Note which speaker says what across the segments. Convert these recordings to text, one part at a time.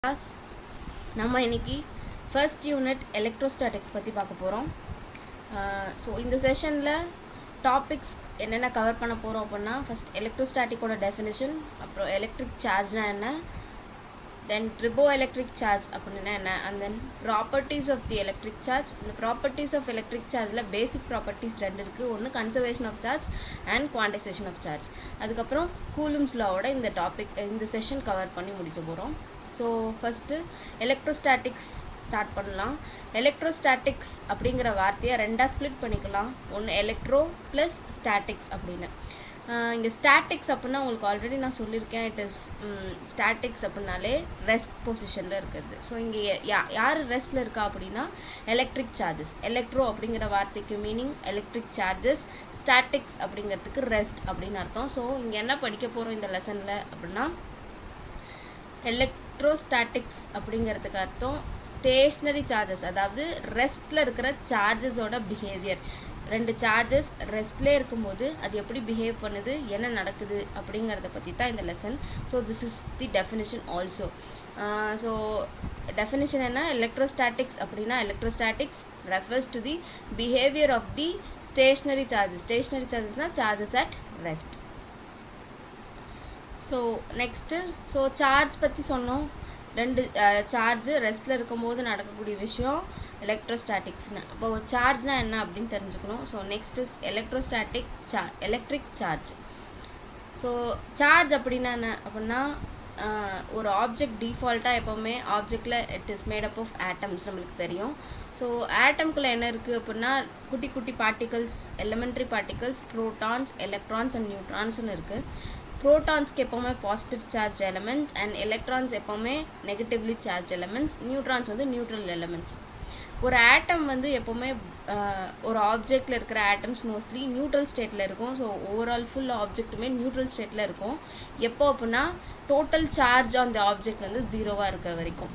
Speaker 1: class நம்ம இன்னைக்கு first unit electrostatics பற்றி பார்க்க போகிறோம் ஸோ இந்த செஷனில் டாபிக்ஸ் என்னென்ன கவர் பண்ண போகிறோம் அப்படின்னா ஃபர்ஸ்ட் எலக்ட்ரோஸ்டாட்டிக்கோட டெஃபினிஷன் அப்புறம் எலக்ட்ரிக் சார்ஜ்னா என்ன தென் ட்ரிபோ எலக்ட்ரிக் சார்ஜ் அப்படின்னா என்ன and then properties of the electric charge இந்த ப்ராப்பர்ட்டிஸ் ஆஃப் எலக்ட்ரிக் சார்ஜில் பேசிக் ப்ராப்பர்ட்டிஸ் ரெண்டு இருக்குது ஒன்று conservation of charge and quantization of charge அதுக்கப்புறம் கூலும்ஸ் லாவோட இந்த டாபிக் இந்த செஷன் கவர் பண்ணி முடிக்க போகிறோம் ஸோ ஃபஸ்ட்டு எலக்ட்ரோஸ்டாட்டிக்ஸ் ஸ்டார்ட் பண்ணலாம் எலக்ட்ரோஸ்டாட்டிக்ஸ் அப்படிங்கிற வார்த்தையை ரெண்டாக ஸ்ப்ளிட் பண்ணிக்கலாம் ஒன்று எலக்ட்ரோ ப்ளஸ் ஸ்டாட்டிக்ஸ் அப்படின்னு இங்கே ஸ்டாட்டிக்ஸ் அப்படின்னா உங்களுக்கு ஆல்ரெடி நான் சொல்லியிருக்கேன் இட் இஸ் ஸ்டாட்டிக்ஸ் அப்படின்னாலே ரெஸ்ட் பொசிஷனில் இருக்கிறது ஸோ இங்கே யா யார் ரெஸ்ட்டில் இருக்கா அப்படின்னா எலக்ட்ரிக் சார்ஜஸ் எலக்ட்ரோ அப்படிங்கிற வார்த்தைக்கு மீனிங் எலக்ட்ரிக் சார்ஜஸ் ஸ்டாட்டிக்ஸ் அப்படிங்கிறதுக்கு ரெஸ்ட் அப்படின்னு அர்த்தம் ஸோ இங்கே என்ன படிக்க போகிறோம் இந்த லெசனில் அப்படின்னா எலக்ட்ரோஸ்டாட்டிக்ஸ் அப்படிங்கிறதுக்கு அர்த்தம் ஸ்டேஷ்னரி சார்ஜஸ் அதாவது ரெஸ்ட்டில் இருக்கிற சார்ஜஸோட பிஹேவியர் ரெண்டு சார்ஜஸ் ரெஸ்ட்லேயே இருக்கும்போது அது எப்படி பிஹேவ் பண்ணுது என்ன நடக்குது அப்படிங்கிறத பற்றி தான் இந்த lesson so this is the definition also so definition என்ன எலக்ட்ரோஸ்டாட்டிக்ஸ் அப்படின்னா electrostatics refers to the behaviour of the stationary charges stationary சார்ஜஸ்னால் charges at rest so next so charge பற்றி சொன்னோம் ரெண்டு சார்ஜு ரெஸ்ட்டில் இருக்கும்போது நடக்கக்கூடிய விஷயம் எலக்ட்ரோஸ்டாட்டிக்ஸ்னு இப்போ சார்ஜ்னால் என்ன அப்படின்னு தெரிஞ்சுக்கணும் ஸோ நெக்ஸ்ட் இஸ் எலக்ட்ரோஸ்டாட்டிக் சா எலக்ட்ரிக் சார்ஜ் ஸோ சார்ஜ் அப்படின்னா என்ன அப்படின்னா ஒரு ஆப்ஜெக்ட் டிஃபால்ட்டாக எப்போவுமே ஆப்ஜெக்டில் it is made up of atoms நம்மளுக்கு தெரியும் ஸோ ஆட்டம்குள்ளே என்ன இருக்குது அப்படின்னா குட்டி குட்டி particles elementary particles protons electrons and நியூட்ரான்ஸ்னு இருக்குது ப்ரோட்டான்ஸ்க்கு எப்போவுமே positive charge elements and electrons எப்போவுமே நெகட்டிவ்லி சார்ஜ் எலமெண்ட்ஸ் நியூட்ரான்ஸ் வந்து நியூட்ரல் எலமெண்ட்ஸ் ஒரு ஆட்டம் வந்து எப்போவுமே ஒரு ஆப்ஜெக்டில் இருக்கிற ஆட்டம்ஸ் மோஸ்ட்லி நியூட்ரல் ஸ்டேட்டில் இருக்கும் ஸோ ஓவரால் ஃபுல் ஆப்ஜெக்ட்டுமே நியூட்ரல் ஸ்டேட்டில் இருக்கும் எப்போ அப்படின்னா total charge on the object வந்து ஜீரோவாக இருக்கிற வரைக்கும்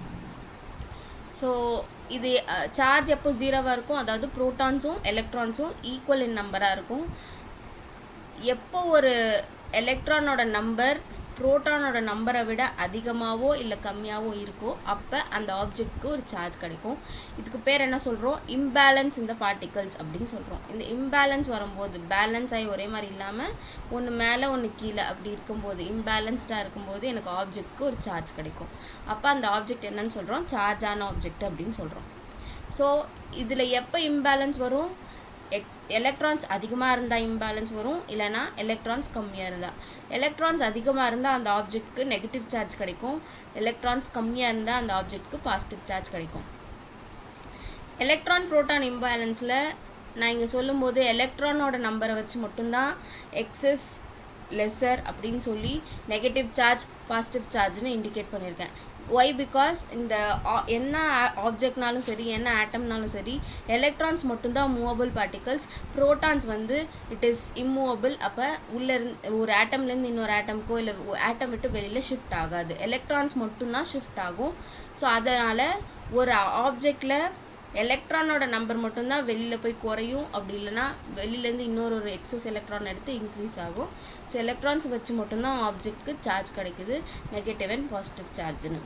Speaker 1: ஸோ இது சார்ஜ் எப்போ ஜீரோவாக இருக்கும் அதாவது ப்ரோட்டான்ஸும் எலக்ட்ரான்ஸும் ஈக்குவல் இன் நம்பராக இருக்கும் எப்போ ஒரு எலக்ட்ரானோட நம்பர் ப்ரோட்டானோட நம்பரை விட அதிகமாகவோ இல்லை கம்மியாகவோ இருக்கோ அப்போ அந்த ஆப்ஜெக்ட்க்கு ஒரு சார்ஜ் கிடைக்கும் இதுக்கு பேர் என்ன சொல்கிறோம் இம்பேலன்ஸ் இந்த பார்ட்டிகல்ஸ் அப்படின்னு சொல்கிறோம் இந்த இம்பேலன்ஸ் வரும்போது பேலன்ஸ் ஆகி ஒரே மாதிரி இல்லாமல் ஒன்று மேலே ஒன்று கீழே அப்படி இருக்கும்போது இம்பேலன்ஸ்டாக இருக்கும்போது எனக்கு ஆப்ஜெக்ட்க்கு ஒரு சார்ஜ் கிடைக்கும் அப்போ அந்த ஆப்ஜெக்ட் என்னன்னு சொல்கிறோம் சார்ஜான ஆப்ஜெக்ட் அப்படின்னு சொல்கிறோம் ஸோ இதில் எப்போ இம்பேலன்ஸ் வரும் எக் எலக்ட்ரான்ஸ் அதிகமாக இருந்தால் இம்பேலன்ஸ் வரும் இல்லைனா எலக்ட்ரான்ஸ் கம்மியாக இருந்தால் எலக்ட்ரான்ஸ் அதிகமாக இருந்தால் அந்த ஆப்ஜெக்ட்க்கு நெகட்டிவ் சார்ஜ் கிடைக்கும் எலக்ட்ரான்ஸ் கம்மியாக இருந்தால் அந்த ஆப்ஜெக்ட்க்கு பாசிட்டிவ் சார்ஜ் கிடைக்கும் எலக்ட்ரான் ப்ரோட்டான் இம்பேலன்ஸில் நான் இங்கே சொல்லும்போது எலக்ட்ரானோட நம்பரை வச்சு மட்டும்தான் எக்ஸஸ் லெஸர் அப்படின்னு சொல்லி நெகட்டிவ் சார்ஜ் பாசிட்டிவ் சார்ஜ்னு இண்டிகேட் பண்ணியிருக்கேன் ஒய் பிகாஸ் இந்த என்ன ஆப்ஜெக்ட்னாலும் சரி என்ன ஆட்டம்னாலும் சரி எலக்ட்ரான்ஸ் மட்டும்தான் மூவபிள் பார்ட்டிகல்ஸ் ப்ரோட்டான்ஸ் வந்து இட் இஸ் இம்மூவபிள் அப்போ உள்ள ஒரு ஆட்டம்லேருந்து இன்னொரு ஆட்டம்க்கோ இல்லை ஆட்டம் விட்டு வெளியில் ஷிஃப்ட் ஆகாது எலக்ட்ரான்ஸ் மட்டும்தான் ஷிஃப்ட் ஆகும் ஸோ அதனால் ஒரு ஆப்ஜெக்டில் எலக்ட்ரானோட நம்பர் மட்டும்தான் வெளியில் போய் குறையும் அப்படி இல்லைனா வெளியிலேருந்து இன்னொரு ஒரு எக்ஸஸ் எலக்ட்ரான் எடுத்து இன்க்ரீஸ் ஆகும் ஸோ எலக்ட்ரான்ஸ் வச்சு மட்டும்தான் ஆப்ஜெக்ட்க்கு சார்ஜ் கிடைக்குது நெகட்டிவ் அண்ட் பாசிட்டிவ் சார்ஜ்னு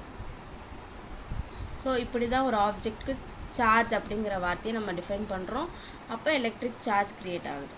Speaker 1: ஸோ இப்படி தான் ஒரு ஆப்ஜெக்ட்க்கு சார்ஜ் அப்படிங்கிற வார்த்தையை நம்ம டிஃபைன் பண்ணுறோம் அப்போ எலக்ட்ரிக் சார்ஜ் க்ரியேட் ஆகுது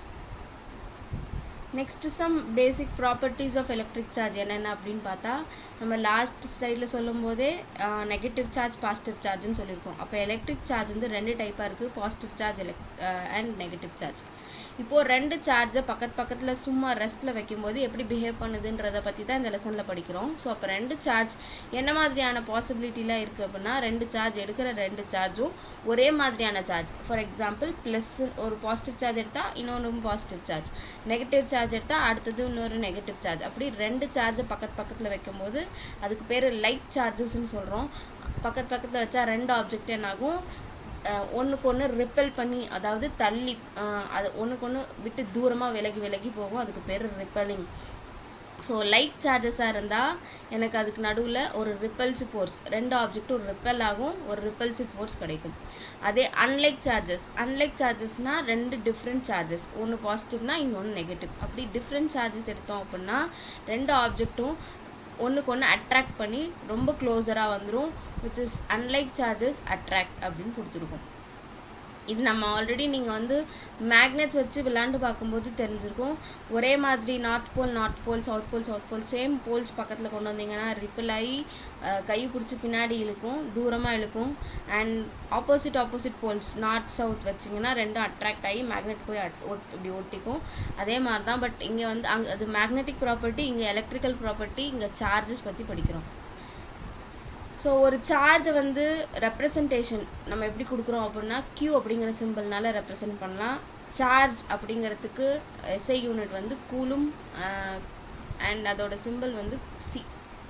Speaker 1: next some basic properties of electric charge என்னென்ன அப்படின்னு பார்த்தா நம்ம லாஸ்ட் ஸ்லைடில் சொல்லும் போதே நெகட்டிவ் சார்ஜ் பாசிட்டிவ் சார்ஜ்னு சொல்லியிருக்கோம் அப்போ எலக்ட்ரிக் சார்ஜ் வந்து ரெண்டு டைப்பாக இருக்குது பாசிட்டிவ் சார்ஜ் எலக் அண்ட் நெகட்டிவ் சார்ஜ் இப்போது ரெண்டு சார்ஜை பக்கத்து பக்கத்தில் சும்மா ரெஸ்ட்டில் வைக்கும்போது எப்படி பிஹேவ் பண்ணுதுன்றதை பற்றி தான் இந்த லெசனில் படிக்கிறோம் ஸோ அப்போ ரெண்டு சார்ஜ் என்ன மாதிரியான பாசிபிலிட்டிலாம் இருக்குது அப்படின்னா ரெண்டு சார்ஜ் எடுக்கிற ரெண்டு சார்ஜும் ஒரே மாதிரியான சார்ஜ் ஃபார் எக்ஸாம்பிள் ப்ளஸ் ஒரு பாசிட்டிவ் சார்ஜ் எடுத்தால் இன்னொன்று பாசிட்டிவ் சார்ஜ் நெகட்டிவ் சார்ஜ் எடுத்தால் அடுத்தது இன்னொரு நெகட்டிவ் சார்ஜ் அப்படி ரெண்டு சார்ஜை பக்கத்து பக்கத்தில் வைக்கும்போது அதுக்கு பேர் லைட் சார்ஜஸ்ன்னு சொல்கிறோம் பக்கத்து பக்கத்தில் வச்சா ரெண்டு ஆப்ஜெக்ட் என்னாகும் ஒன்றுக்கு ஒன்று ரிப்பல் பண்ணி அதாவது தள்ளி அது ஒன்றுக்கு ஒன்று விட்டு தூரமாக விலகி விலகி போகும் அதுக்கு பேர் ரிப்பலிங் ஸோ லைட் சார்ஜஸாக இருந்தால் எனக்கு அதுக்கு நடுவில் ஒரு ரிப்பல்சிவ் ஃபோர்ஸ் ரெண்டு ஆப்ஜெக்ட் ஒரு ரிப்பல் ஆகும் ஒரு ரிப்பல்சிவ் ஃபோர்ஸ் கிடைக்கும் அதே அன்லைக் சார்ஜஸ் அன்லைக் சார்ஜஸ்னால் ரெண்டு டிஃப்ரெண்ட் சார்ஜஸ் ஒன்று பாசிட்டிவ்னா இன்னொன்று நெகட்டிவ் அப்படி டிஃப்ரெண்ட் சார்ஜஸ் எடுத்தோம் அப்படின்னா ரெண்டு ஆப்ஜெக்ட்டும் ஒன்றுக்கு ஒன்று அட்ராக்ட் பண்ணி ரொம்ப க்ளோஸராக வந்துடும் which is unlike charges attract அப்படின்னு கொடுத்துருக்கோம் இது நம்ம ஆல்ரெடி நீங்கள் வந்து மேக்னெட்ஸ் வச்சு விளாண்டு பார்க்கும்போது தெரிஞ்சிருக்கும் ஒரே மாதிரி north pole north pole south pole south pole same poles பக்கத்தில் கொண்டு வந்தீங்கன்னா ரிப்பிள் ஆகி அஹ், கை பிடிச்சி பின்னாடி இழுக்கும் தூரமாக இழுக்கும் and opposite opposite poles north south வச்சிங்கன்னா ரெண்டும் அட்ராக்ட் ஆகி மேக்னெட் போய் அட் ஒட் இப்படி ஒட்டிக்கும் அதே மாதிரி தான் பட் இங்கே வந்து அங்கே அது மேக்னெட்டிக் ப்ராப்பர்ட்டி இங்கே எலக்ட்ரிக்கல் ப்ராப்பர்ட்டி இங்கே சார்ஜஸ் பற்றி படிக்கிறோம் ஸோ ஒரு சார்ஜை வந்து ரெப்ரசன்டேஷன் நம்ம எப்படி கொடுக்குறோம் அப்படின்னா Q அப்படிங்கிற சிம்பிள்னால ரெப்ரசன்ட் பண்ணலாம் சார்ஜ் அப்படிங்கிறதுக்கு எஸ்ஐ யூனிட் வந்து கூலும் அண்ட் அதோட சிம்பிள் வந்து சி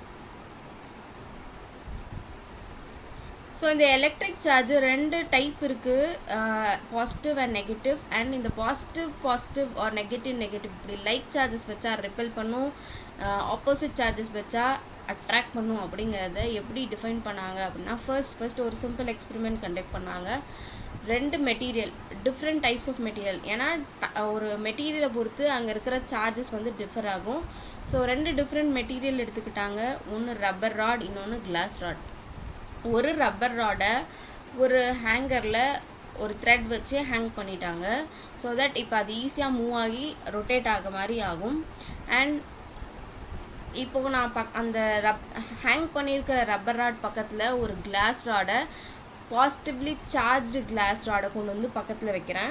Speaker 1: ஸோ இந்த எலக்ட்ரிக் சார்ஜ் ரெண்டு டைப் இருக்குது பாசிட்டிவ் அண்ட் நெகட்டிவ் அண்ட் இந்த positive positive or negative negative இப்படி லைக் சார்ஜஸ் வச்சா ரிப்பெல் பண்ணும் ஆப்போசிட் சார்ஜஸ் வச்சா அட்ராக்ட் பண்ணும் அப்படிங்கிறத எப்படி டிஃபைன் பண்ணாங்க அப்படின்னா ஃபர்ஸ்ட் ஃபர்ஸ்ட் ஒரு சிம்பிள் எக்ஸ்பெரிமெண்ட் கண்டக்ட் பண்ணாங்க ரெண்டு material different types of material ஏன்னா ட- ஒரு மெட்டீரியலை பொறுத்து அங்கே இருக்கிற சார்ஜஸ் வந்து டிஃபர் ஆகும் ஸோ ரெண்டு டிஃப்ரெண்ட் மெட்டீரியல் எடுத்துக்கிட்டாங்க ஒன்று ரப்பர் ராட் இன்னொன்று கிளாஸ் ராட் ஒரு ரப்பர் ராடை ஒரு ஹேங்கரில் ஒரு த்ரெட் வச்சு ஹேங் பண்ணிட்டாங்க ஸோ தட் இப்போ அது ஈஸியாக மூவ் ஆகி ரொட்டேட் ஆக மாதிரி ஆகும் அண்ட் இப்போ நான் பக் அந்த ரப் ஹேங் பண்ணியிருக்கிற ரப்பர் ராட் பக்கத்தில் ஒரு கிளாஸ் ராடை பாசிட்டிவ்லி சார்ஜ்டு கிளாஸ் ராடை கொண்டு வந்து பக்கத்தில் வைக்கிறேன்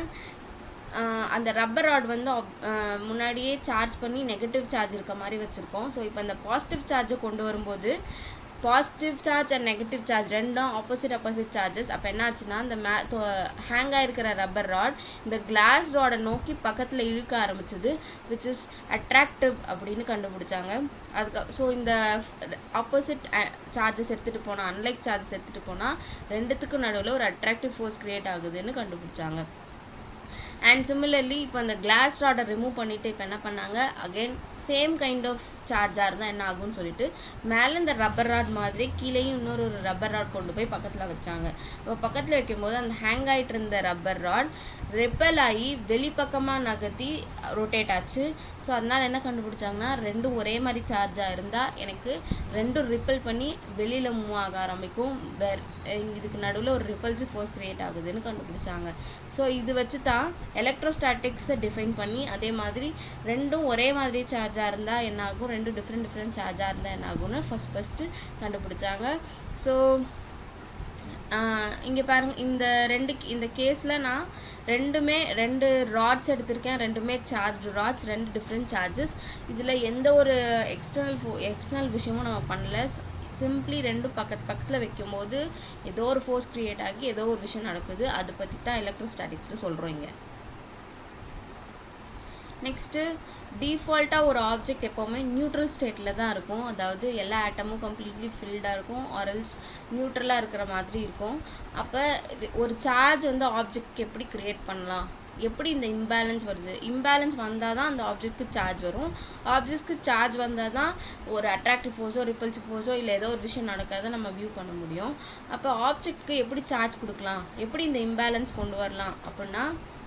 Speaker 1: ஆஹ் அந்த ரப்பர் ராட் வந்து ob- ஆஹ் முன்னாடியே சார்ஜ் பண்ணி நெகட்டிவ் சார்ஜ் இருக்க மாதிரி வச்சுருக்கோம் ஸோ இப்போ இந்த பாசிட்டிவ் சார்ஜை கொண்டு வரும்போது positive charge and negative charge ரெண்டும் ஆப்போசிட் ஆப்போசிட் சார்ஜஸ் அப்போ என்ன ஆச்சுன்னா இந்த மே ஹேங் ஆயிருக்கிற ரப்பர் ராட் இந்த கிளாஸ் ராடை நோக்கி பக்கத்தில் இழுக்க ஆரம்பிச்சது விச் இஸ் அட்ராக்டிவ் அப்படின்னு கண்டுபிடிச்சாங்க அதுக்கு ஸோ இந்த ஆப்போசிட் சார்ஜஸ் எடுத்துகிட்டு போனால் அன்லைக் சார்ஜஸ் எடுத்துகிட்டு போனால் ரெண்டுத்துக்கும் நடுவில் ஒரு அட்ராக்டிவ் ஃபோர்ஸ் கிரியேட் ஆகுதுன்னு கண்டுபிடிச்சாங்க அண்ட் சிமிலர்லி இப்போ அந்த கிளாஸ் ராடை ரிமூவ் பண்ணிட்டு இப்போ என்ன பண்ணாங்க அகைன் சேம் கைண்ட் ஆஃப் சார்ஜாக இருந்தால் என்ன ஆகும்னு சொல்லிட்டு மேலே இந்த ரப்பர் ராட் மாதிரி கீழேயும் இன்னொரு ஒரு ரப்பர் ராட் கொண்டு போய் பக்கத்தில் வச்சாங்க இப்போ பக்கத்தில் வைக்கும்போது அந்த ஹேங் ஆயிட்டு இருந்த ரப்பர் ராட் ரெப்பல் ஆகி வெளிப்பக்கமாக நகர்த்தி ரொட்டேட் ஆச்சு ஸோ அதனால் என்ன கண்டுபிடிச்சாங்கன்னா ரெண்டும் ஒரே மாதிரி சார்ஜாக இருந்தால் எனக்கு ரெண்டும் ரிப்பல் பண்ணி வெளியில் மூவ் ஆக ஆரம்பிக்கும் வேர் இதுக்கு நடுவில் ஒரு ரிப்பல்சிவ் ஃபோர்ஸ் கிரியேட் ஆகுதுன்னு கண்டுபிடிச்சாங்க ஸோ இது வச்சு தான் எலக்ட்ரோஸ்டாட்டிக்ஸை டிஃபைன் பண்ணி அதே மாதிரி ரெண்டும் ஒரே மாதிரி சார்ஜாக இருந்தால் என்ன ஆகும் ரெண்டும் டிஃப்ரெண்ட் டிஃப்ரெண்ட் சார்ஜாக இருந்தால் என்ன ஆகும்னு ஃபஸ்ட் ஃபஸ்ட்டு கண்டுபிடிச்சாங்க ஸோ இங்கே பாருங்க இந்த ரெண்டு இந்த கேஸில் நான் ரெண்டுமே ரெண்டு ராட்ஸ் எடுத்திருக்கேன் ரெண்டுமே சார்ஜ்டு ராட்ஸ் ரெண்டு டிஃப்ரெண்ட் சார்ஜஸ் இதில் எந்த ஒரு எக்ஸ்டர்னல் ஃபோ எக்ஸ்டர்னல் விஷயமும் நம்ம பண்ணல சிம்பிளி ரெண்டும் பக்கத்து பக்கத்தில் வைக்கும்போது ஏதோ ஒரு ஃபோர்ஸ் க்ரியேட் ஆகி ஏதோ ஒரு விஷயம் நடக்குது அதை பற்றி தான் எலக்ட்ரோஸ்டாட்டிக்ஸில் சொல்கிறோம் இங்கே நெக்ஸ்ட்டு டிஃபால்ட்டாக ஒரு ஆப்ஜெக்ட் எப்போவுமே நியூட்ரல் ஸ்டேட்டில் தான் இருக்கும் அதாவது எல்லா ஆட்டமும் கம்ப்ளீட்லி ஃபில்டாக இருக்கும் ஆரல்ஸ் நியூட்ரலாக இருக்கிற மாதிரி இருக்கும் அப்போ ஒரு சார்ஜ் வந்து ஆப்ஜெக்ட்க்கு எப்படி க்ரியேட் பண்ணலாம் எப்படி இந்த இம்பேலன்ஸ் வருது இம்பேலன்ஸ் வந்தால் தான் அந்த ஆப்ஜெக்ட்க்கு சார்ஜ் வரும் ஆப்ஜெக்ட்க்கு சார்ஜ் வந்தால் தான் ஒரு அட்ராக்டிவ் ஃபோர்ஸோ ரிப்பல்சிவ் ஃபோர்ஸோ இல்லை ஏதோ ஒரு விஷயம் நடக்காத நம்ம வியூ பண்ண முடியும் அப்போ ஆப்ஜெக்ட்க்கு எப்படி சார்ஜ் கொடுக்கலாம் எப்படி இந்த இம்பேலன்ஸ் கொண்டு வரலாம் அப்படின்னா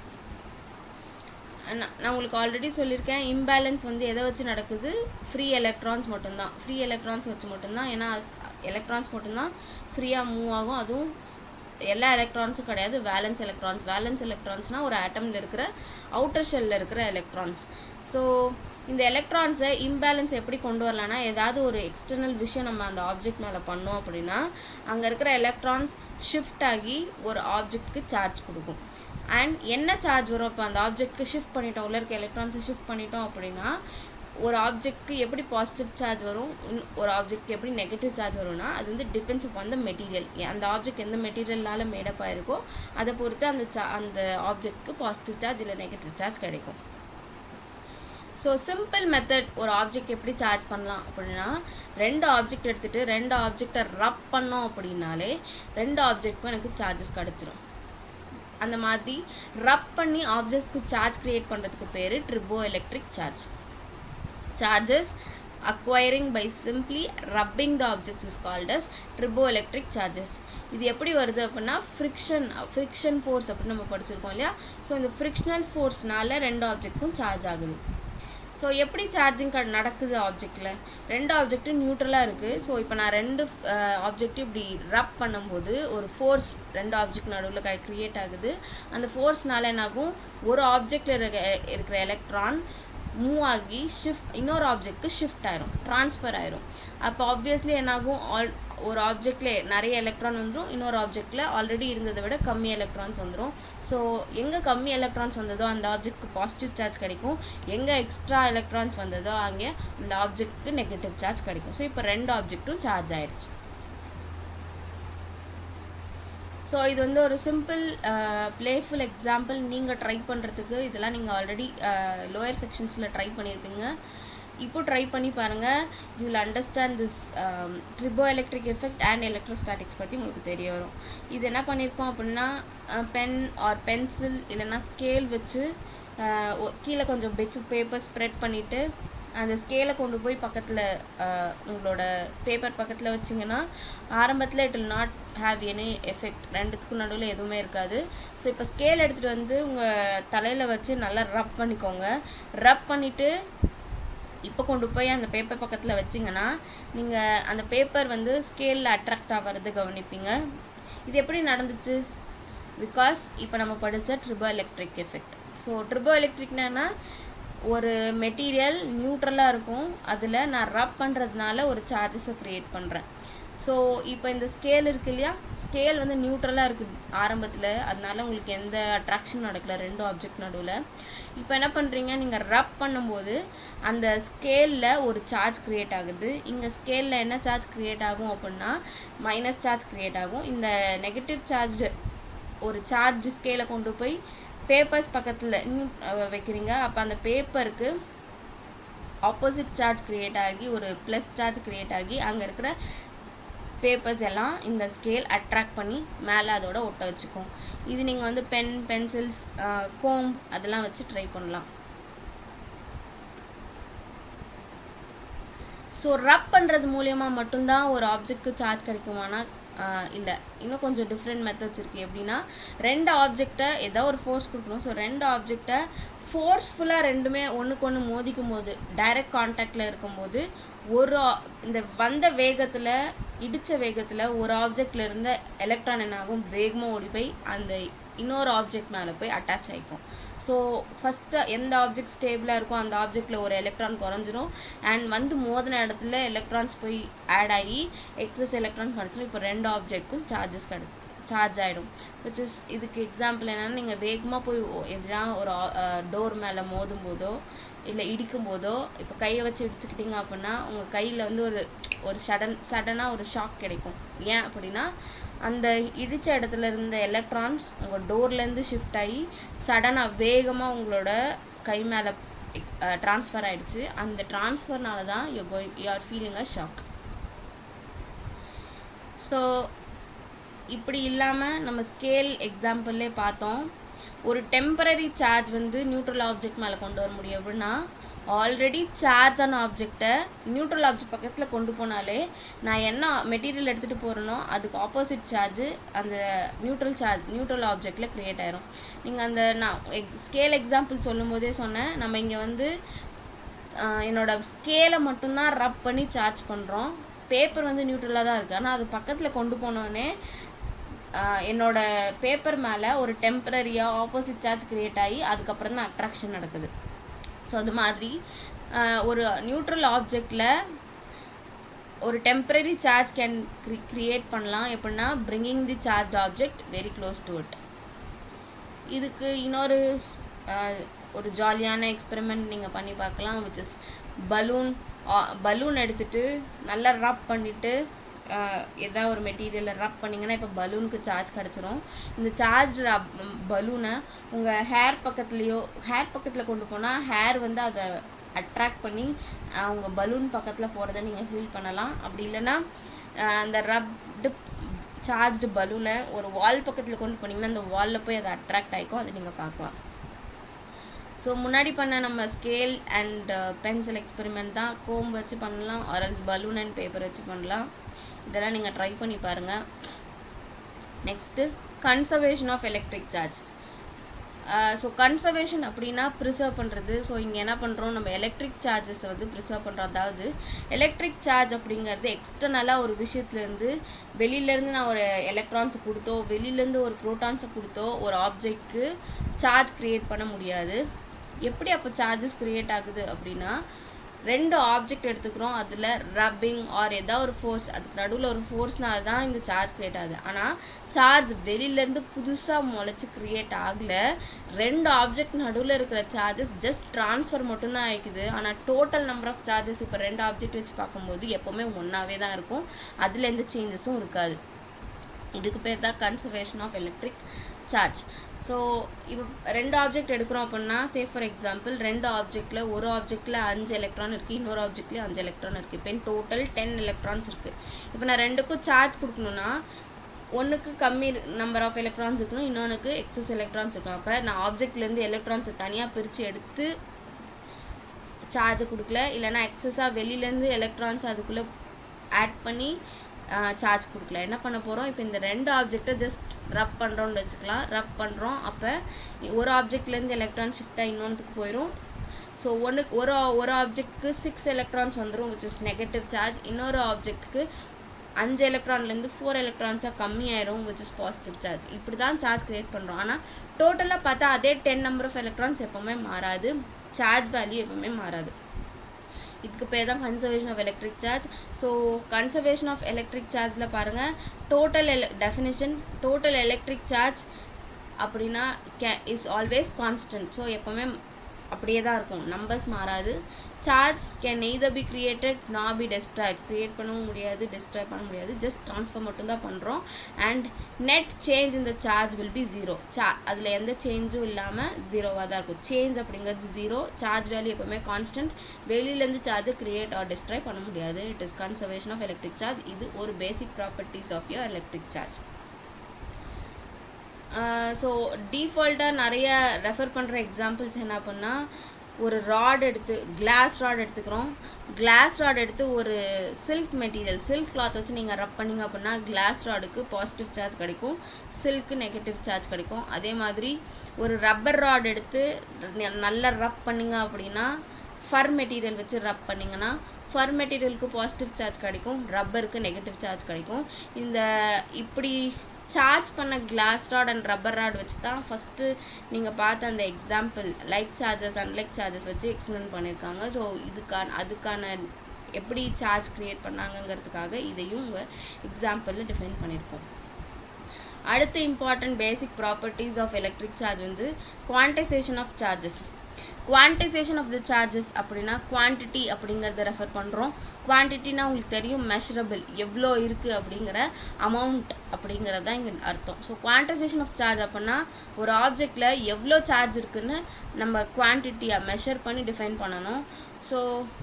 Speaker 1: நான் நான் உங்களுக்கு ஆல்ரெடி சொல்லியிருக்கேன் இம்பேலன்ஸ் வந்து எதை வச்சு நடக்குது ஃப்ரீ எலக்ட்ரான்ஸ் மட்டும்தான் ஃப்ரீ எலக்ட்ரான்ஸ் வச்சு மட்டும்தான் ஏன்னா எலக்ட்ரான்ஸ் மட்டும்தான் ஃப்ரீயாக மூவ் ஆகும் அதுவும் ஸ்- எல்லா எலக்ட்ரான்ஸும் கிடையாது வேலன்ஸ் எலக்ட்ரான்ஸ் வேலன்ஸ் எலக்ட்ரான்ஸ்னால் ஒரு ஆட்டமில் இருக்கிற அவுட்டர் ஷெல்லில் இருக்கிற எலக்ட்ரான்ஸ் ஸோ இந்த எலக்ட்ரான்ஸை இம்பேலன்ஸ் எப்படி கொண்டு வரலாம்னா ஏதாவது ஒரு எக்ஸ்டர்னல் விஷயம் நம்ம அந்த ஆப்ஜெக்ட் மேலே பண்ணோம் அப்படின்னா அங்கே இருக்கிற எலக்ட்ரான்ஸ் ஷிஃப்ட் ஆகி ஒரு ஆப்ஜெக்ட்க்கு சார்ஜ் கொடுக்கும் அண்ட் என்ன சார்ஜ் வரும் இப்போ அந்த ஆப்ஜெக்ட்க்கு ஷிஃப்ட் பண்ணிட்டோம் உள்ள இருக்க எலக்ட்ரான்ஸை ஷிஃப்ட் பண்ணிட்டோம் அப்படின்னா ஒரு ஆப்ஜெக்ட்க்கு எப்படி பாசிட்டிவ் சார்ஜ் வரும் இன்- ஒரு ஆப்ஜெக்ட்க்கு எப்படி நெகட்டிவ் சார்ஜ் வரும்னா அது வந்து டிபெண்ட்ஸ் அப்பான் த மெட்டீரியல் அந்த ஆப்ஜெக்ட் எந்த மெட்டீரியல்னால மேடப் ஆயிருக்கோ அதை பொறுத்து அந்த சா அந்த ஆப்ஜெக்ட்க்கு பாசிட்டிவ் சார்ஜ் இல்லை நெகட்டிவ் சார்ஜ் கிடைக்கும் ஸோ சிம்பிள் மெத்தட் ஒரு ஆப்ஜெக்ட் எப்படி சார்ஜ் பண்ணலாம் அப்படின்னா ரெண்டு ஆப்ஜெக்ட் எடுத்துட்டு ரெண்டு ஆப்ஜெக்டை ரப் பண்ணோம் அப்படின்னாலே ரெண்டு ஆப்ஜெக்ட்க்கும் எனக்கு சார்ஜஸ் கிடச்சிரும் அந்த மாதிரி ரப் பண்ணி ஆப்ஜெக்ட்க்கு சார்ஜ் கிரியேட் பண்ணுறதுக்கு பேர் triboelectric charge charges acquiring by simply rubbing the objects is called as triboelectric charges இது எப்படி வருது அப்படின்னா ஃப்ரிக்ஷன் ஃப்ரிக்ஷன் ஃபோர்ஸ் அப்படின்னு நம்ம படிச்சிருக்கோம் இல்லையா ஸோ இந்த ஃப்ரிக்ஷனல் ஃபோர்ஸ்னால ரெண்டு ஆப்ஜெக்ட்க்கும் சார்ஜ் ஆகுது ஸோ எப்படி சார்ஜிங் நடக்குது ஆப்ஜெக்டில் ரெண்டு ஆப்ஜெக்ட்டும் நியூட்ரலாக இருக்குது ஸோ இப்போ நான் ரெண்டு ஆப்ஜெக்ட்டும் இப்படி ரப் பண்ணும்போது ஒரு ஃபோர்ஸ் ரெண்டு ஆப்ஜெக்ட் நடுவில் க்ரியேட் ஆகுது அந்த ஃபோர்ஸ்னால என்னாகும் ஒரு ஆப்ஜெக்டில் இருக்க இருக்கிற எலக்ட்ரான் மூவ் ஆகி ஷிஃப்ட் இன்னொரு ஆப்ஜெக்ட்க்கு ஷிஃப்ட் ஆயிரும் ட்ரான்ஸ்ஃபர் ஆயிரும் அப்போ ஆப்வியஸ்லி என்னாகும் ஆல் ஒரு ஆப்ஜெக்ட்ல நிறைய எலக்ட்ரான் வந்துடும் இன்னொரு ஆப்ஜெக்ட்ல ஆல்ரெடி இருந்ததை விட கம்மி எலக்ட்ரான்ஸ் வந்துடும் ஸோ எங்கே கம்மி எலக்ட்ரான்ஸ் வந்ததோ அந்த ஆப்ஜெக்ட்க்கு பாசிட்டிவ் சார்ஜ் கிடைக்கும் எங்கே எக்ஸ்ட்ரா எலக்ட்ரான்ஸ் வந்ததோ அங்கே அந்த ஆப்ஜெக்ட்க்கு நெகட்டிவ் சார்ஜ் கிடைக்கும் ஸோ இப்போ ரெண்டு ஆப்ஜெக்ட்டும் சார்ஜ் ஆயிடுச்சு ஸோ இது வந்து ஒரு சிம்பிள் பிளேஃபுல் எக்ஸாம்பிள் நீங்கள் ட்ரை பண்ணுறதுக்கு இதெல்லாம் நீங்கள் ஆல்ரெடி லோயர் செக்ஷன்ஸில் ட்ரை பண்ணியிருப்பீங்க இப்போ ட்ரை பண்ணி பாருங்கள் you will understand this triboelectric effect and electrostatics பற்றி உங்களுக்கு தெரிய வரும் இது என்ன பண்ணியிருக்கோம் அப்படின்னா பென் ஆர் பென்சில் இல்லைன்னா ஸ்கேல் வச்சு கீழே கொஞ்சம் பெச்சு பேப்பர் ஸ்ப்ரெட் பண்ணிவிட்டு அந்த ஸ்கேலை கொண்டு போய் பக்கத்தில் உங்களோட பேப்பர் பக்கத்தில் வச்சிங்கன்னா ஆரம்பத்தில் it will not have any effect ரெண்டுத்துக்கும் நடுவில் எதுவுமே இருக்காது ஸோ இப்போ ஸ்கேல் எடுத்துகிட்டு வந்து உங்கள் தலையில் வச்சு நல்லா ரப் பண்ணிக்கோங்க ரப் பண்ணிவிட்டு இப்போ கொண்டு போய் அந்த பேப்பர் பக்கத்தில் வச்சிங்கன்னா நீங்கள் அந்த பேப்பர் வந்து ஸ்கேலில் அட்ராக்ட் ஆகிறது கவனிப்பீங்க இது எப்படி நடந்துச்சு பிகாஸ் இப்போ நம்ம படித்த ட்ரிபோ எலக்ட்ரிக் எஃபெக்ட் ஸோ ட்ரிபோ எலக்ட்ரிக்னா ஒரு மெட்டீரியல் நியூட்ரலாக இருக்கும் அதில் நான் ரப் பண்ணுறதுனால ஒரு சார்ஜஸை க்ரியேட் பண்ணுறேன் ஸோ இப்போ இந்த ஸ்கேல் இருக்கு இல்லையா ஸ்கேல் வந்து நியூட்ரலாக இருக்குது ஆரம்பத்தில் அதனால உங்களுக்கு எந்த அட்ராக்ஷன் நடக்கல ரெண்டு ஆப்ஜெக்ட் நடுவில் இப்போ என்ன பண்ணுறீங்க நீங்கள் ரப் பண்ணும்போது அந்த ஸ்கேலில் ஒரு சார்ஜ் க்ரியேட் ஆகுது இங்கே ஸ்கேலில் என்ன சார்ஜ் க்ரியேட் ஆகும் அப்படின்னா மைனஸ் சார்ஜ் க்ரியேட் ஆகும் இந்த நெகட்டிவ் சார்ஜ் ஒரு சார்ஜ் ஸ்கேலை கொண்டு போய் பேப்பர்ஸ் பக்கத்தில் வைக்கிறீங்க அப்போ அந்த பேப்பருக்கு ஆப்போசிட் சார்ஜ் க்ரியேட் ஆகி ஒரு ப்ளஸ் சார்ஜ் க்ரியேட் ஆகி அங்கே இருக்கிற பேப்பர்ஸ் எல்லாம் இந்த ஸ்கேல் அட்ராக்ட் பண்ணி மேலே அதோட ஒட்ட வச்சுக்கும் இது நீங்கள் வந்து பென் பென்சில்ஸ் கோம் அதெல்லாம் வச்சு ட்ரை பண்ணலாம் ஸோ ரப் பண்ணுறது மூலியமாக மட்டும்தான் ஒரு ஆப்ஜெக்ட்க்கு சார்ஜ் கிடைக்குமானா இல்லை இன்னும் கொஞ்சம் டிஃப்ரெண்ட் மெத்தட்ஸ் இருக்குது எப்படின்னா ரெண்டு ஆப்ஜெக்டை ஏதோ ஒரு ஃபோர்ஸ் கொடுக்கணும் ஸோ ரெண்டு ஆப்ஜெக்டை ஃபோர்ஸ்ஃபுல்லாக ரெண்டுமே ஒன்றுக்கு ஒன்று மோதிக்கும் போது டைரக்ட் கான்டாக்டில் இருக்கும்போது ஒரு இந்த வந்த வேகத்தில் இடித்த வேகத்தில் ஒரு ஆப்ஜெக்டில் இருந்த எலக்ட்ரான் என்ன ஆகும் வேகமாக ஓடி போய் அந்த இன்னொரு ஆப்ஜெக்ட் மேலே போய் அட்டாச் ஆகிக்கும் ஸோ ஃபஸ்ட்டு எந்த ஆப்ஜெக்ட் ஸ்டேபிளாக இருக்கோ அந்த ஆப்ஜெக்டில் ஒரு எலக்ட்ரான் குறைஞ்சிரும் அண்ட் வந்து மோதின இடத்துல எலக்ட்ரான்ஸ் போய் ஆட் ஆகி எக்ஸஸ் எலக்ட்ரான் கிடச்சிரும் இப்போ ரெண்டு ஆப்ஜெக்ட்க்கும் சார்ஜஸ் கிடை சார்ஜ் ஆகிடும் விச் இஸ் இதுக்கு எக்ஸாம்பிள் என்னென்னா நீங்கள் வேகமாக போய் எதுனா ஒரு டோர் மேலே மோதும் போதோ இல்லை இடிக்கும் போதோ இப்போ கையை வச்சு இடிச்சுக்கிட்டீங்க அப்படின்னா உங்கள் கையில் வந்து ஒரு ஒரு சடன் சடனாக ஒரு ஷாக் கிடைக்கும் ஏன் அப்படின்னா அந்த இடித்த இடத்துல இருந்த எலக்ட்ரான்ஸ் உங்கள் டோர்லேருந்து ஷிஃப்ட் ஆகி சடனாக வேகமாக உங்களோட கை மேலே ட்ரான்ஸ்ஃபர் ஆகிடுச்சு அந்த ட்ரான்ஸ்ஃபர்னால தான் you going you are feeling a shock so இப்படி இல்லாமல் நம்ம ஸ்கேல் எக்ஸாம்பிள்லே பார்த்தோம் ஒரு டெம்பரரி சார்ஜ் வந்து நியூட்ரல் ஆப்ஜெக்ட் மேலே கொண்டு வர முடியும் அப்படின்னா ஆல்ரெடி சார்ஜ் ஆன ஆப்ஜெக்டை நியூட்ரல் ஆப்ஜெக்ட் பக்கத்தில் கொண்டு போனாலே நான் என்ன மெட்டீரியல் எடுத்துகிட்டு போகிறேனோ அதுக்கு ஆப்போசிட் சார்ஜ் அந்த நியூட்ரல் சார்ஜ் நியூட்ரல் ஆப்ஜெக்டில் க்ரியேட் ஆயிரும் நீங்கள் அந்த நான் எக் ஸ்கேல் எக்ஸாம்பிள் சொல்லும் போதே சொன்னேன் நம்ம இங்கே வந்து என்னோட ஸ்கேலை மட்டும்தான் ரப் பண்ணி சார்ஜ் பண்ணுறோம் பேப்பர் வந்து நியூட்ரலாக தான் இருக்குது ஆனால் அது பக்கத்தில் கொண்டு போனோடனே என்னோட பேப்பர் மேலே ஒரு டெம்பரரியாக ஆப்போசிட் சார்ஜ் க்ரியேட் ஆகி அதுக்கப்புறம் தான் அட்ராக்ஷன் நடக்குது ஸோ அது மாதிரி ஒரு நியூட்ரல் ஆப்ஜெக்டில் ஒரு டெம்பரரி சார்ஜ் கேன் க்ரியேட் பண்ணலாம் எப்படின்னா bringing the charge object very close to it இதுக்கு இன்னொரு ஒரு ஜாலியான எக்ஸ்பெரிமெண்ட் நீங்கள் பண்ணி பார்க்கலாம் விச் இஸ் பலூன் பலூன் எடுத்துட்டு நல்லா ரப் பண்ணிவிட்டு ஏதாவது ஒரு மெட்டீரியலை ரப் பண்ணிங்கன்னா இப்போ பலூனுக்கு சார்ஜ் கிடச்சிரும் இந்த சார்ஜ் பலூனை உங்கள் ஹேர் பக்கத்துலேயோ ஹேர் பக்கத்தில் கொண்டு போனால் ஹேர் வந்து அதை அட்ராக்ட் பண்ணி அவங்க பலூன் பக்கத்தில் போகிறத நீங்கள் ஃபீல் பண்ணலாம் அப்படி இல்லைன்னா அந்த ரப்டு சார்ஜ்டு பலூனை ஒரு வால் பக்கத்தில் கொண்டு போனீங்கன்னா அந்த வாலில் போய் அதை அட்ராக்ட் ஆகிக்கும் அதை நீங்கள் பார்க்கலாம் ஸோ முன்னாடி பண்ண நம்ம ஸ்கேல் அண்ட் பென்சில் எக்ஸ்பெரிமெண்ட் தான் கோம் வச்சு பண்ணலாம் ஆரல்ஸ் பலூன் அண்ட் பேப்பர் வச்சு பண்ணலாம் இதெல்லாம் நீங்கள் ட்ரை பண்ணி பாருங்கள் next conservation of electric charge so conservation அப்படின்னா ப்ரிசர்வ் பண்ணுறது ஸோ இங்கே என்ன பண்ணுறோம் நம்ம எலக்ட்ரிக் சார்ஜஸை வந்து ப்ரிசர்வ் பண்ணுறோம் அதாவது எலக்ட்ரிக் சார்ஜ் அப்படிங்கிறது எக்ஸ்டர்னலாக ஒரு விஷயத்துலேருந்து வெளியிலேருந்து நான் ஒரு எலக்ட்ரான்ஸை கொடுத்தோ வெளியிலேருந்து ஒரு ப்ரோட்டான்ஸை கொடுத்தோ ஒரு ஆப்ஜெக்ட்க்கு சார்ஜ் க்ரியேட் பண்ண முடியாது எப்படி அப்போ சார்ஜஸ் க்ரியேட் ஆகுது அப்படின்னா ரெண்டு ஆப்ஜெக்ட் எடுத்துக்கிறோம் அதில் ரப்பிங் ஆர் ஏதாவது ஒரு ஃபோர்ஸ் அதுக்கு நடுவில் ஒரு ஃபோர்ஸ்னால தான் இந்த சார்ஜ் க்ரியேட் ஆகுது ஆனால் சார்ஜ் வெளியிலேருந்து புதுசாக முளைச்சி க்ரியேட் ஆகல ரெண்டு ஆப்ஜெக்ட் நடுவில் இருக்கிற சார்ஜஸ் ஜஸ்ட் ட்ரான்ஸ்ஃபர் மட்டும்தான் ஆகிக்குது ஆனால் டோட்டல் நம்பர் ஆஃப் சார்ஜஸ் இப்போ ரெண்டு ஆப்ஜெக்ட் வச்சு பார்க்கும்போது எப்போவுமே ஒன்றாவே தான் இருக்கும் அதில் எந்த சேஞ்சஸும் இருக்காது இதுக்கு பேர் தான் conservation of electric charge so இப்போ ரெண்டு ஆப்ஜெக்ட் எடுக்கிறோம் அப்படின்னா சே ஃபார் எக்ஸாம்பிள் ரெண்டு ஆப்ஜெக்டில் ஒரு ஆப்ஜெக்டில் அஞ்சு எலக்ட்ரான் இருக்குது இன்னொரு ஆப்ஜெக்ட்லேயும் அஞ்சு எலக்ட்ரான் இருக்குது இப்போ டோட்டல் டென் எலக்ட்ரான்ஸ் இருக்குது இப்போ நான் ரெண்டுக்கும் சார்ஜ் கொடுக்கணுன்னா ஒன்றுக்கு கம்மி நம்பர் ஆஃப் எலக்ட்ரான்ஸ் இருக்கணும் இன்னொன்றுக்கு எக்ஸஸ் எலக்ட்ரான்ஸ் இருக்கணும் அப்போ நான் ஆப்ஜெக்ட்லேருந்து எலக்ட்ரான்ஸை தனியாக பிரித்து எடுத்து சார்ஜை கொடுக்கல இல்லைனா எக்ஸஸாக வெளியிலேருந்து எலக்ட்ரான்ஸ் அதுக்குள்ளே ஆட் பண்ணி சார்ஜ் கொடுக்கல என்ன பண்ண போகிறோம் இப்போ இந்த ரெண்டு ஆப்ஜெக்டை ஜஸ்ட் ரப் பண்ணுறோம்னு வச்சுக்கலாம் ரப் பண்ணுறோம் அப்போ ஒரு ஆப்ஜெக்ட்லேருந்து எலக்ட்ரான் ஷிஃப்டாக இன்னொன்றுக்கு போயிடும் ஸோ ஒன்று ஒரு ஒரு ஆப்ஜெக்ட்க்கு சிக்ஸ் எலக்ட்ரான்ஸ் வந்துடும் விச் இஸ் நெகட்டிவ் சார்ஜ் இன்னொரு ஆப்ஜெக்ட்டுக்கு அஞ்சு எலக்ட்ரான்லேருந்து ஃபோர் எலக்ட்ரான்ஸாக கம்மியாயிரும் விச் இஸ் பாசிட்டிவ் சார்ஜ் இப்படி தான் சார்ஜ் க்ரியேட் பண்ணுறோம் ஆனால் டோட்டலாக பார்த்தா அதே டென் நம்பர் ஆஃப் எலக்ட்ரான்ஸ் எப்போவுமே மாறாது சார்ஜ் வேல்யூ எப்போவுமே மாறாது இதுக்கு பேர் தான் conservation of electric charge so conservation of electric சார்ஜில் பாருங்கள் டோட்டல் எல டெஃபினிஷன் டோட்டல் எலக்ட்ரிக் சார்ஜ் அப்படின்னா K is always constant so எப்போவுமே அப்படியே தான் இருக்கும் நம்பர்ஸ் மாறாது charge can neither be created nor be destroyed create பண்ணவும் முடியாது டெஸ்ட்ராய் பண்ண முடியாது ஜஸ்ட் ட்ரான்ஸ்ஃபர் மட்டும்தான் பண்ணுறோம் அண்ட் நெட் சேஞ்ச் இந்த சார்ஜ் வில் பி ஜீரோ சா அதில் எந்த சேஞ்சும் இல்லாமல் ஜீரோவாக தான் இருக்கும் சேஞ்ச் அப்படிங்கிறது ஜீரோ சார்ஜ் வேல்யூ எப்போவுமே கான்ஸ்டன்ட் வெளியிலேருந்து சார்ஜை கிரியேட் ஆர் டெஸ்ட்ராய் பண்ண முடியாது it is conservation of electric charge இது ஒரு basic properties of your electric charge so டீஃபால்ட்டாக நிறைய ரெஃபர் பண்ணுற எக்ஸாம்பிள்ஸ் என்ன பண்ணால் ஒரு ராட் எடுத்து கிளாஸ் ராட் எடுத்துக்கிறோம் கிளாஸ் ராட் எடுத்து ஒரு சில்க் மெட்டீரியல் சில்க் கிளாத் வச்சு நீங்கள் ரப் பண்ணிங்க அப்படின்னா கிளாஸ் ராடுக்கு பாசிட்டிவ் சார்ஜ் கிடைக்கும் சில்க்கு நெகட்டிவ் சார்ஜ் கிடைக்கும் அதே மாதிரி ஒரு ரப்பர் ராட் எடுத்து நல்லா ரப் பண்ணிங்க அப்படின்னா ஃபர் மெட்டீரியல் வச்சு ரப் பண்ணிங்கன்னா ஃபர் மெட்டீரியலுக்கு பாசிட்டிவ் சார்ஜ் கிடைக்கும் ரப்பருக்கு நெகட்டிவ் சார்ஜ் கிடைக்கும் இந்த இப்படி சார்ஜ் பண்ண glass rod and rubber rod வச்சு தான் ஃபஸ்ட்டு நீங்கள் பார்த்த அந்த example like charges unlike charges வச்சு எக்ஸ்பிளைன் பண்ணியிருக்காங்க ஸோ இதுக்கான அதுக்கான எப்படி சார்ஜ் க்ரியேட் பண்ணாங்கங்கிறதுக்காக இதையும் உங்கள் எக்ஸாம்பிளில் டிஃபைன் பண்ணியிருக்கோம் அடுத்த important basic properties of electric charge வந்து quantization of charges quantization of the charges அப்படின்னா குவான்டிட்டி அப்படிங்கிறத ரெஃபர் பண்ணுறோம் குவான்டிட்டினா உங்களுக்கு தெரியும் மெஷரபிள் எவ்வளோ இருக்குது அப்படிங்கிற அமௌண்ட் அப்படிங்கிறது தான் இங்கே அர்த்தம் ஸோ குவான்டைசேஷன் ஆஃப் சார்ஜ் அப்படின்னா ஒரு ஆப்ஜெக்டில் எவ்வளோ சார்ஜ் இருக்குன்னு நம்ம குவான்டிட்டியை மெஷர் பண்ணி டிஃபைன் பண்ணணும் ஸோ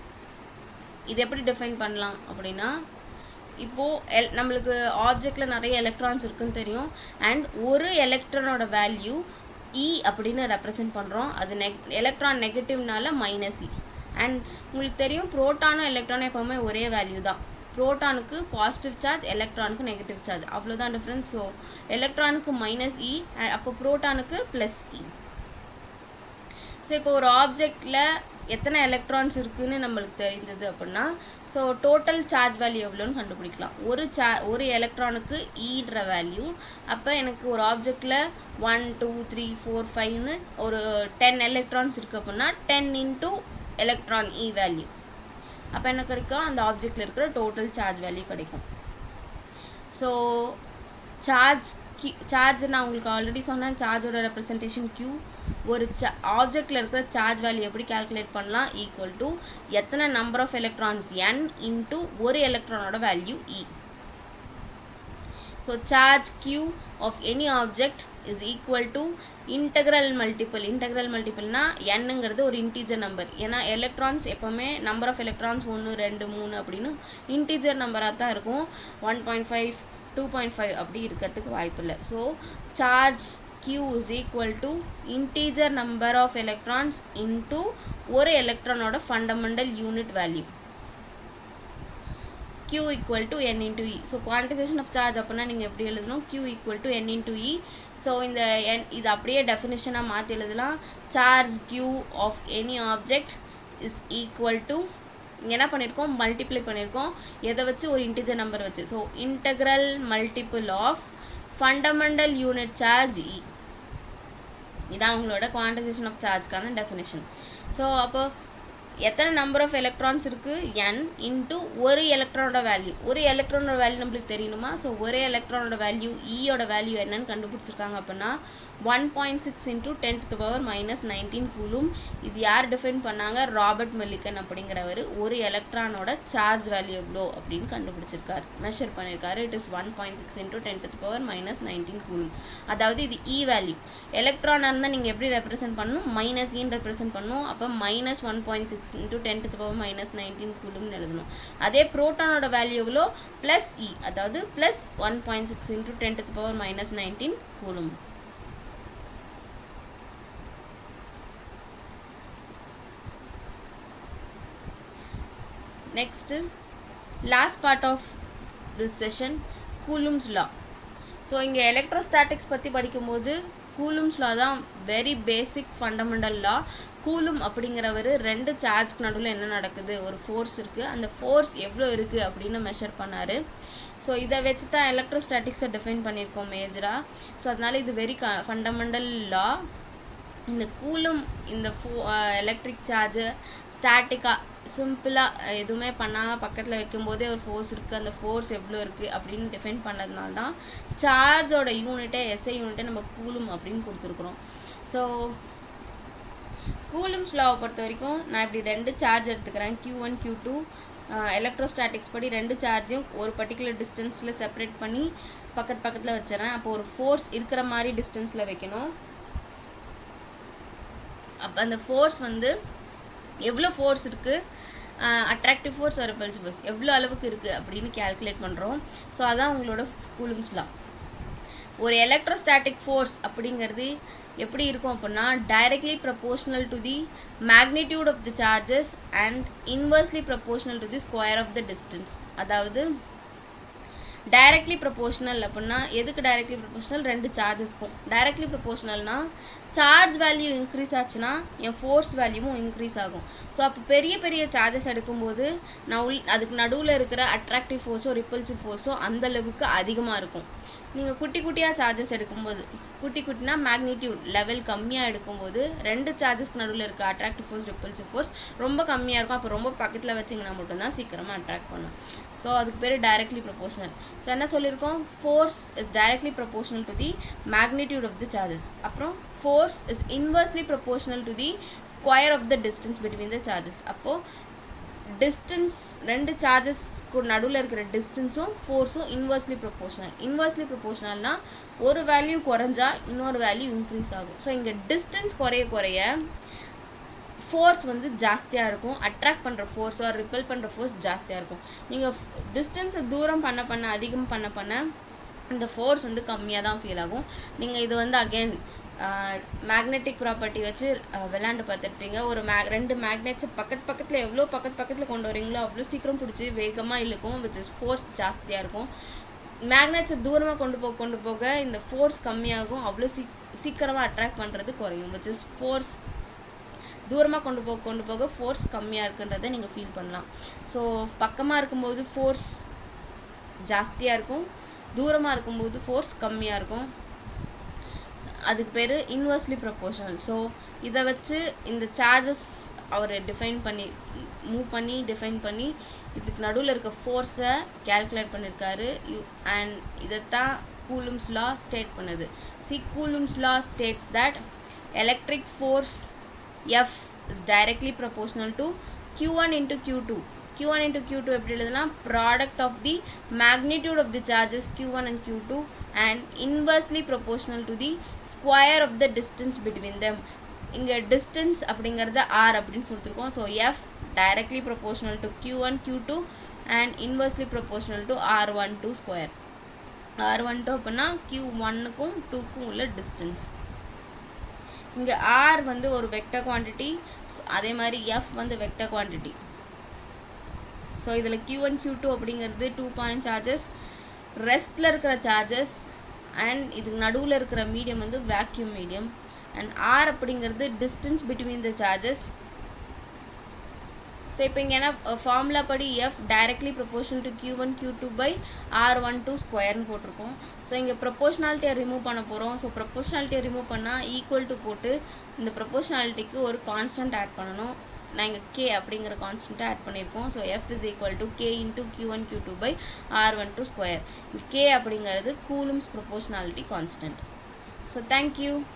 Speaker 1: இது எப்படி டிஃபைன் பண்ணலாம் அப்படின்னா இப்போது எல் நம்மளுக்கு ஆப்ஜெக்டில் நிறைய எலக்ட்ரான்ஸ் இருக்குன்னு தெரியும் அண்ட் ஒரு எலக்ட்ரானோட வேல்யூ இ அப்படின்னு ரெப்ரசென்ட் பண்ணுறோம் அது நெக் எலக்ட்ரான் நெகட்டிவ்னால மைனஸ் இ அண்ட் உங்களுக்கு தெரியும் ப்ரோட்டானும் எலக்ட்ரானும் எப்போவுமே ஒரே வேல்யூ தான் ப்ரோட்டானுக்கு பாசிட்டிவ் சார்ஜ் எலக்ட்ரானுக்கு நெகட்டிவ் சார்ஜ் அவ்வளோதான் டிஃப்ரென்ஸ் ஸோ எலக்ட்ரானுக்கு மைனஸ் இ அப்போ ப்ரோட்டானுக்கு ப்ளஸ் இ ஸோ இப்போ ஒரு ஆப்ஜெக்டில் எத்தனை எலக்ட்ரான்ஸ் இருக்குன்னு நம்மளுக்கு தெரிஞ்சது அப்படின்னா ஸோ டோட்டல் சார்ஜ் வேல்யூ எவ்வளோன்னு கண்டுபிடிக்கலாம் ஒரு சா ஒரு எலக்ட்ரானுக்கு ஈன்ற வேல்யூ அப்போ எனக்கு ஒரு ஆப்ஜெக்டில் ஒன் டூ த்ரீ ஃபோர் ஃபைவ்னு ஒரு டென் எலக்ட்ரான்ஸ் இருக்குது அப்படின்னா ten into electron E value அப்போ என்ன கிடைக்கும் அந்த ஆப்ஜெக்டில் இருக்கிற டோட்டல் சார்ஜ் வேல்யூ கிடைக்கும் ஸோ சார்ஜ் கியூ சார்ஜ் நான் உங்களுக்கு ஆல்ரெடி சொன்னேன் சார்ஜோட ரெப்ரசன்டேஷன் கியூ ஒரு சா ஆப்ஜெக்டில் இருக்கிற சார்ஜ் வேல்யூ எப்படி கால்குலேட் பண்ணலாம் ஈக்குவல் டு எத்தனை number of electrons N into ஒரு எலக்ட்ரானோட value E so charge Q of any object is equal to integral multiple integral மல்டிபிள்னா என்னங்கிறது ஒரு இன்டீஜர் நம்பர் ஏன்னா எலக்ட்ரான்ஸ் எப்போவுமே நம்பர் ஆஃப் எலக்ட்ரான்ஸ் ஒன்று ரெண்டு மூணு அப்படின்னு இன்டீஜர் நம்பராக தான் இருக்கும் one point five two point five அப்படி இருக்கிறதுக்கு வாய்ப்பு இல்லை so charge q is equal to integer number of electrons into ஒரு எலக்ட்ரானோட fundamental unit value q equal to N into E so quantization of charge அப்படின்னா நீங்கள் எப்படி எழுதணும் q equal to N into E so இந்த N இது அப்படியே டெஃபினேஷனாக மாற்றி எழுதலாம் charge q of any object is equal to இங்கே என்ன பண்ணியிருக்கோம் மல்டிப்ளை பண்ணியிருக்கோம் எதை வச்சு ஒரு இன்டிஜர் நம்பர் வச்சு so integral multiple of fundamental unit charge E இதான் உங்களோட குவான்டைசேஷன் ஆஃப் சார்ஜ்க்கான டெஃபினேஷன் ஸோ அப்போ எத்தனை நம்பர் ஆஃப் எலக்ட்ரான்ஸ் இருக்குது என் இன்ட்டு ஒரு எலக்ட்ரானோட வேல்யூ ஒரு எலக்ட்ரானோட வேல்யூ நம்மளுக்கு தெரியணுமா ஸோ ஒரே எலக்ட்ரானோட வேல்யூ ஈயோட வேல்யூ என்னன்னு கண்டுபிடிச்சிருக்காங்க அப்படின்னா one point six into tenth power minus nineteen coulomb இது யார் டிஃபைன் பண்ணாங்க ராபர்ட் மெல்லிக்கன் அப்படிங்கிறவர் ஒரு எலக்ட்ரானோட சார்ஜ் வேல்யூ எவ்வளோ அப்படின்னு கண்டுபிடிச்சிருக்காரு மெஷர் பண்ணியிருக்காரு it is one point six into tenth power minus nineteen coulomb அதாவது இது இ வேல்யூ எலக்ட்ரானாக இருந்தால் நீங்கள் எப்படி ரெப்ரசென்ட் பண்ணணும் மைனஸ் இன்னு ரெப்ரசென்ட் பண்ணணும் அப்போ minus one point six into ten to power minus nineteen கூலும்னு எழுதணும் அதே ப்ரோட்டானோட வேல்யூ எவ்வளோ ப்ளஸ் இ அதாவது plus one point six into ten to power minus nineteen coulomb next last part of this session Coulomb's law so இங்கே electrostatics பற்றி படிக்கும்போது Coulomb's law தான் very basic fundamental law Coulomb அப்படிங்கிறவர் ரெண்டு சார்ஜ்க்கு நடுவில் என்ன நடக்குது ஒரு ஃபோர்ஸ் இருக்குது அந்த ஃபோர்ஸ் எவ்வளோ இருக்குது அப்படின்னு மெஷர் பண்ணார் ஸோ இதை வச்சு தான் எலக்ட்ரோஸ்டாட்டிக்ஸை டிஃபைன் பண்ணியிருக்கோம் மேஜராக ஸோ அதனால இது வெரி க ஃபண்டமெண்டல் லா இந்த கூலும் இந்த ஃபோ எலக்ட்ரிக் சார்ஜு ஸ்டாட்டிக்காக சிம்பிளாக எதுவுமே பண்ணாமல் பக்கத்தில் வைக்கும்போதே ஒரு ஃபோர்ஸ் இருக்குது அந்த ஃபோர்ஸ் எவ்வளோ இருக்குது அப்படின்னு டிஃபைன் பண்ணதுனால தான் சார்ஜோட யூனிட்டே எஸ்ஐ யூனிட்டே நம்ம கூலும் அப்படின்னு கொடுத்துருக்குறோம் ஸோ கூலும்ஸ் லாவை பொறுத்த வரைக்கும் நான் இப்படி ரெண்டு சார்ஜ் எடுத்துக்கிறேன் Q one Q two electrostatics படி ரெண்டு சார்ஜையும் ஒரு பர்டிகுலர் டிஸ்டன்ஸில் செப்பரேட் பண்ணி பக்கத்து பக்கத்தில் வச்சிடறேன் அப்போ ஒரு ஃபோர்ஸ் இருக்கிற மாதிரி டிஸ்டன்ஸில் வைக்கணும் அப்போ அந்த ஃபோர்ஸ் வந்து எவ்வளோ ஃபோர்ஸ் இருக்குது அட்ராக்டிவ் ஃபோர்ஸ் ஒரு பல்ஸ் ஃபோர்ஸ் எவ்வளோ அளவுக்கு இருக்குது அப்படின்னு கேல்குலேட் பண்ணுறோம் ஸோ அதான் உங்களோட கூலும்ஸ்லாம் ஒரு எலக்ட்ரோஸ்டாட்டிக் ஃபோர்ஸ் அப்படிங்கிறது எப்படி இருக்கும் அப்படின்னா directly proportional to the magnitude of the charges and inversely proportional to the square of the distance அதாவது டைரக்ட்லி ப்ரப்போர்ஷனல் அப்படின்னா எதுக்கு டைரக்ட்லி ப்ரப்போர்ஷனல் ரெண்டு சார்ஜஸ்க்கும் டைரக்ட்லி ப்ரப்போர்ஷனல்னா சார்ஜ் வேல்யூ இன்க்ரீஸ் ஆச்சுன்னா என் ஃபோர்ஸ் வேல்யூவும் இன்க்ரீஸ் ஆகும் ஸோ அப்போ பெரிய பெரிய சார்ஜஸ் எடுக்கும்போது நான் உள் அதுக்கு நடுவில் இருக்கிற அட்ராக்டிவ் ஃபோர்ஸோ ரிப்பல்சிவ் ஃபோர்ஸோ அந்த அளவுக்கு அதிகமாக இருக்கும் நீங்கள் குட்டி குட்டியாக சார்ஜஸ் எடுக்கும்போது குட்டி குட்டினா மேக்னிடியூட் லெவல் கம்மியாக எடுக்கும்போது ரெண்டு சார்ஜஸ்க்கு நடுவில் இருக்க அட்ராக்டிவ் ஃபோர்ஸ் ரிப்பல்சிவ் ஃபோர்ஸ் ரொம்ப கம்மியாக இருக்கும் அப்போ ரொம்ப பக்கத்தில் வச்சிங்கன்னா மட்டும்தான் சீக்கிரமாக அட்ராக்ட் பண்ணும் ஸோ அதுக்கு பேர் டைரக்ட்லி ப்ரொபோஷனல் ஸோ என்ன சொல்லியிருக்கோம் force is directly proportional to the magnitude of the charges அப்புறம் force is inversely proportional to the square of the distance between the charges அப்போது டிஸ்டன்ஸ் ரெண்டு சார்ஜஸ் நடுவில் இருக்கிற டிஸ்டன்ஸும் ஃபோர்ஸும் இன்வர்ஸ்லி ப்ரொபோஷனல் இன்வர்ஸ்லி ப்ரொபோஷனல்னா ஒரு வேல்யூ குறைஞ்சா இன்னொரு வேல்யூ இன்க்ரீஸ் ஆகும் ஸோ இங்கே டிஸ்டன்ஸ் குறைய குறைய ஃபோர்ஸ் வந்து ஜாஸ்தியாக இருக்கும் அட்ராக்ட் பண்ணுற ஃபோர்ஸ் ஆர் ரிப்பல் பண்ணுற ஃபோர்ஸ் ஜாஸ்தியாக இருக்கும் நீங்கள் டிஸ்டன்ஸை தூரம் பண்ண பண்ண அதிகம் பண்ண பண்ண இந்த ஃபோர்ஸ் வந்து கம்மியாக தான் ஃபீல் ஆகும் நீங்கள் இது வந்து அகெயின் மேக்னெட்டிக் ப்ராப்பர்ட்டி வச்சு விளாண்டு பார்த்துருப்பீங்க ஒரு மே ரெண்டு மேக்னெட்ஸை பக்கத்து பக்கத்தில் எவ்வளோ பக்கத்து பக்கத்தில் கொண்டு வரீங்களோ அவ்வளோ சீக்கிரம் பிடிச்சி வேகமாக இழுக்கும் விச் இஸ் ஃபோர்ஸ் ஜாஸ்தியாக இருக்கும் மேக்னெட்ஸை தூரமாக கொண்டு போக கொண்டு போக இந்த ஃபோர்ஸ் கம்மியாகும் அவ்வளோ சீ சீக்கிரமாக அட்ராக்ட் பண்ணுறது குறையும் விச் இஸ் ஃபோர்ஸ் தூரமாக கொண்டு போக கொண்டு போக ஃபோர்ஸ் கம்மியாக இருக்குன்றதை நீங்கள் ஃபீல் பண்ணலாம் ஸோ பக்கமாக இருக்கும்போது ஃபோர்ஸ் ஜாஸ்தியாக இருக்கும் தூரமாக இருக்கும்போது ஃபோர்ஸ் கம்மியாக இருக்கும் அதுக்கு பேர் இன்வெர்ஸ்லி ப்ரப்போர்ஷனல் ஸோ இதை வச்சு இந்த சார்ஜஸ் அவர் டிஃபைன் பண்ணி மூவ் பண்ணி டிஃபைன் பண்ணி இதுக்கு நடுவில் இருக்க ஃபோர்ஸை கேல்குலேட் பண்ணியிருக்காரு யூ அண்ட் இதைத்தான் கூலும்ஸ் லா ஸ்டேட் பண்ணுது சி Coulomb's law states that electric force F is directly proportional to q1 one into Q two q1 one into Q two எப்படி எழுதலாம் product of the magnitude of the charges q1 one and Q two and inversely proportional to the square of the distance between them இங்கே distance அப்படிங்கிறத R அப்படின்னு கொடுத்துருக்கோம் so F directly proportional to Q one Q two and inversely proportional to R one two square R one two அப்படின்னா Q ஒன்னுக்கும் டூக்கும் உள்ள distance இங்கே R வந்து ஒரு வெக்டர் குவான்டிட்டி அதே மாதிரி எஃப் வந்து வெக்டர் குவான்டிட்டி ஸோ இதில் கியூ ஒன் கியூ டூ அப்படிங்கிறது டூ பாயிண்ட் சார்ஜஸ் ரெஸ்ட்டில் இருக்கிற சார்ஜஸ் அண்ட் இதுக்கு நடுவில் இருக்கிற மீடியம் வந்து வேக்யூம் மீடியம் அண்ட் ஆர் அப்படிங்கிறது distance between the charges so இப்போ இங்கே என்ன ஃபார்முலா படி F directly proportional to Q one Q two by R one two ஸ்கொயர்னு போட்டிருக்கோம் ஸோ இங்கே ப்ரொபோஷனாலிட்டியை ரிமூவ் பண்ண போகிறோம் ஸோ ப்ரொபோஷனாலிட்டியை ரிமூவ் பண்ணால் ஈக்குவல் டு போட்டு இந்த ப்ரொபோஷனாலிட்டிக்கு ஒரு கான்ஸ்டன்ட் ஆட் பண்ணணும் நான் இங்கே கே அப்படிங்கிற கான்ஸ்டன்ட்டை ஆட் பண்ணியிருக்கோம் so F is equal to K into Q one Q two by R one two square K அப்படிங்கிறது Coulomb's proportionality constant so thank you